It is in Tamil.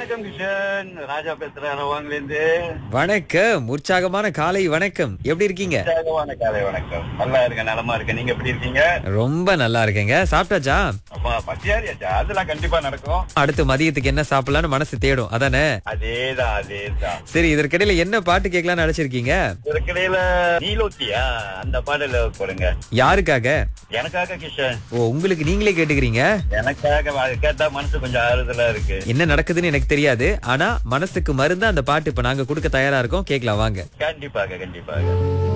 வணக்கம் கிஷன் ராஜா பேசுறேன் ரவாங்கல இருந்து வணக்கம் உற்சாகமான காலை வணக்கம் எப்படி இருக்கீங்க உற்சாகமான காலை வணக்கம் நல்லா இருக்க நலமா இருக்க நீங்க எப்படி இருக்கீங்க ரொம்ப நல்லா இருக்கேங்க சாப்பிட்டாச்சா அப்பா பசியாரியாச்சா அதெல்லாம் கண்டிப்பா நடக்கும் அடுத்து மதியத்துக்கு என்ன சாப்பிடலாம்னு மனசு தேடும் அதானே அதேதான் அதேதான் சரி இதற்கிடையில என்ன பாட்டு கேட்கலாம்னு நினைச்சிருக்கீங்க இதற்கிடையில நீலோக்கியா அந்த பாடல போடுங்க யாருக்காக எனக்காக கிஷன் ஓ உங்களுக்கு நீங்களே கேட்டுக்கிறீங்க எனக்காக அது கேட்டா மனசு கொஞ்சம் ஆறுதலா இருக்கு என்ன நடக்குதுன்னு எனக்கு தெரியாது ஆனா மனசுக்கு மருந்து அந்த பாட்டு இப்ப நாங்க கொடுக்க தயாரா இருக்கோம் கேட்கலாம் வாங்க கண்டிப்பாக கண்டிப்பாக